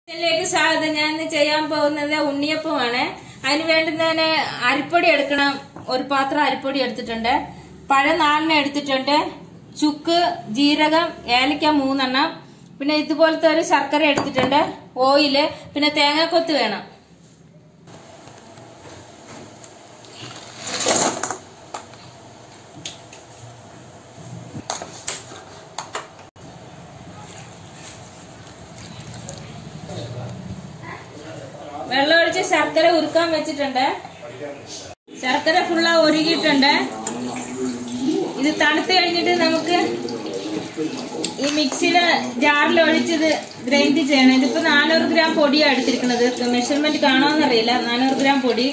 ിലേക്ക് സ്വാഗതം ഞാൻ ഇന്ന് ചെയ്യാൻ പോകുന്നത് ഉണ്ണിയപ്പമാണ് അതിന് വേണ്ടുന്നതിന് അരിപ്പൊടി എടുക്കണം ഒരു പാത്രം അരിപ്പൊടി എടുത്തിട്ടുണ്ട് പഴം നാലെണ്ണം എടുത്തിട്ടുണ്ട് ചുക്ക് ജീരകം ഏലക്ക മൂന്നെണ്ണം പിന്നെ ഇതുപോലത്തെ ഒരു ശർക്കര എടുത്തിട്ടുണ്ട് ഓയില് പിന്നെ തേങ്ങാക്കൊത്ത് വേണം വെള്ളമൊഴിച്ച് ശർക്കര ഉരുക്കാൻ വെച്ചിട്ടുണ്ട് ശർക്കര ഫുള്ള ഉരുകിയിട്ടുണ്ട് ഇത് തണുത്ത് കഴിഞ്ഞിട്ട് നമുക്ക് ഈ മിക്സിയുടെ ജാറിൽ ഒഴിച്ചത് ഗ്രൈൻഡ് ചെയ്യണം ഇതിപ്പോ നാനൂറ് ഗ്രാം പൊടിയാണ് എടുത്തിരിക്കുന്നത് മെഷർമെന്റ് കാണാമെന്നറിയില്ല നാനൂറ് ഗ്രാം പൊടി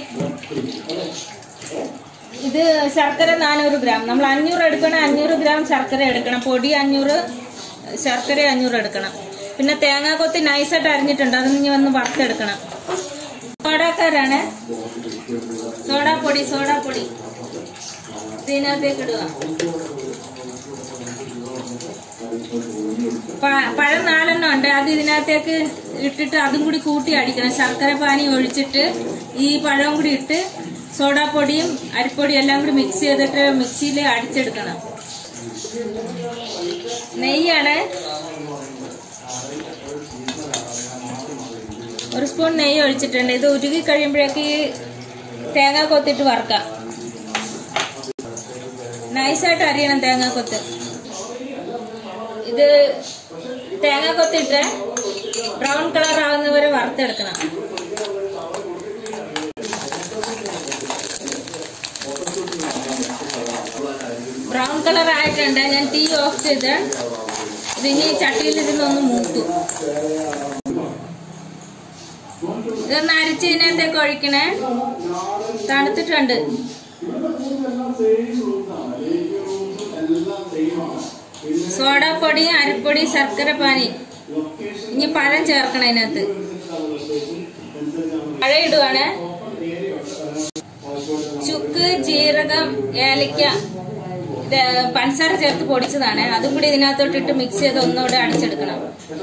ഇത് ശർക്കര നാനൂറ് ഗ്രാം നമ്മൾ അഞ്ഞൂറ് എടുക്കണം അഞ്ഞൂറ് ഗ്രാം ശർക്കര എടുക്കണം പൊടി അഞ്ഞൂറ് ശർക്കര അഞ്ഞൂറ് എടുക്കണം പിന്നെ തേങ്ങാക്കൊത്തി നൈസായിട്ട് അരിഞ്ഞിട്ടുണ്ട് അതൊന്ന് ഇനി വന്ന് വറുത്തെടുക്കണം സോഡാക്കാരാണ് സോഡാപ്പൊടി സോഡാപ്പൊടി ഇതിനകത്തേക്ക് ഇടുക പ- പഴം നാലെണ്ണം ഉണ്ട് അത് ഇതിനകത്തേക്ക് ഇട്ടിട്ട് അതും കൂടി കൂട്ടി അടിക്കണം ശർക്കര പാനി ഒഴിച്ചിട്ട് ഈ പഴവും കൂടി ഇട്ട് സോഡാപ്പൊടിയും അരിപ്പൊടിയും എല്ലാം കൂടി മിക്സ് ചെയ്തിട്ട് മിക്സിയിൽ അടിച്ചെടുക്കണം നെയ്യാണ് ഒരു സ്പൂൺ നെയ്യ് ഒഴിച്ചിട്ടുണ്ട് ഇത് ഉരുകി കഴിയുമ്പോഴേക്ക് ഈ തേങ്ങ കൊത്തിട്ട് വറക്കാം നൈസായിട്ട് അരിയണം തേങ്ങ കൊത്ത് ഇത് തേങ്ങ കൊത്തിട്ട് ബ്രൗൺ കളർ ആവുന്നവരെ വറുത്തെടുക്കണം ബ്രൗൺ കളർ ആയിട്ടുണ്ട് ഞാൻ തീ ഓഫ് ചെയ്ത് ഇതിനി ചട്ടിയിലിരുന്ന് ഒന്ന് മൂത്തു ഇതൊന്ന് അരിച്ച് ഇതിനകത്തേക്ക് ഒഴിക്കണേ തണുത്തിട്ടുണ്ട് സോഡാപ്പൊടി അരിപ്പൊടി ശർക്കര പാനി ഇനി പഴം ചേർക്കണം അതിനകത്ത് പഴം ഇടുവാണ് ചുക്ക് ജീരകം ഏലക്ക ഇത് പഞ്ചസാര ചേർത്ത് പൊടിച്ചതാണ് അതും കൂടി ഇതിനകത്തോട്ടിട്ട് മിക്സ് ചെയ്ത് ഒന്നുകൂടെ അടിച്ചെടുക്കണം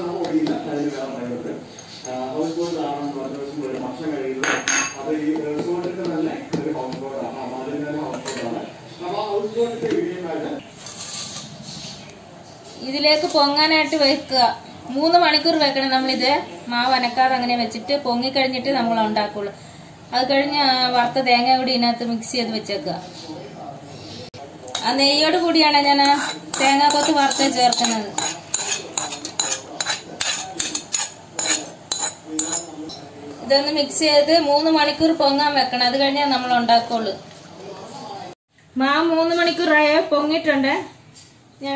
ഇതിലേക്ക് പൊങ്ങാനായിട്ട് വെക്കുക മൂന്ന് മണിക്കൂർ വെക്കണം നമ്മളിത് മാവ് അനക്കാതെ അങ്ങനെ വെച്ചിട്ട് പൊങ്ങി കഴിഞ്ഞിട്ട് നമ്മൾ ഉണ്ടാക്കുള്ളൂ അത് കഴിഞ്ഞ് ആ വറുത്ത തേങ്ങ കൂടി ഇതിനകത്ത് മിക്സ് ചെയ്ത് വെച്ചേക്കുക ആ നെയ്യോട് കൂടിയാണ് ഞാൻ ആ തേങ്ങാക്കൊത്ത് വറുത്ത് ചേർക്കുന്നത് ഇതൊന്ന് മിക്സ് ചെയ്ത് മൂന്ന് മണിക്കൂർ പൊങ്ങാൻ വെക്കണം അത് കഴിഞ്ഞാൽ നമ്മൾ ഉണ്ടാക്കുള്ളൂ മാവ് മൂന്ന് മണിക്കൂറായ പൊങ്ങിയിട്ടുണ്ട് ഞാൻ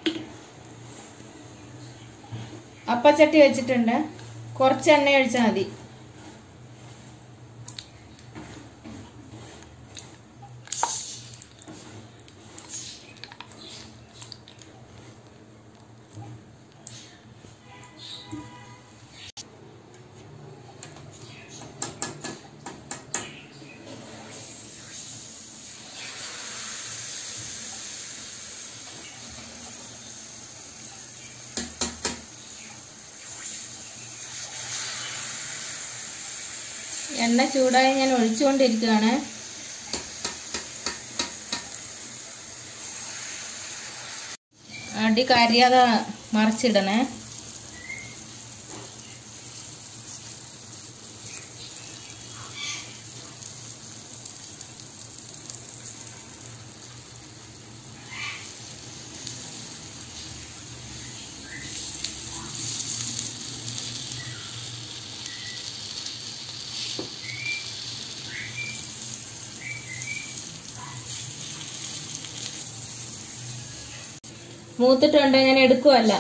അപ്പച്ചട്ടി വെച്ചിട്ടുണ്ട് കുറച്ച് എണ്ണ ഒഴിച്ചാൽ മതി എണ്ണ ചൂടായി ഞാൻ ഒഴിച്ചുകൊണ്ടിരിക്കുകയാണ് അടി കരിയാതെ മറിച്ചിടണേ മൂത്തിട്ടുണ്ട് ഞാൻ എടുക്കുവല്ല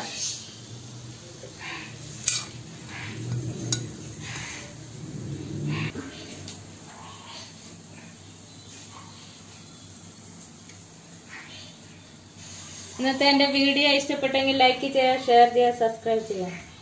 ഇന്നത്തെ എന്റെ വീഡിയോ ഇഷ്ടപ്പെട്ടെങ്കിൽ ലൈക്ക് ചെയ്യുക ഷെയർ ചെയ്യുക സബ്സ്ക്രൈബ് ചെയ്യുക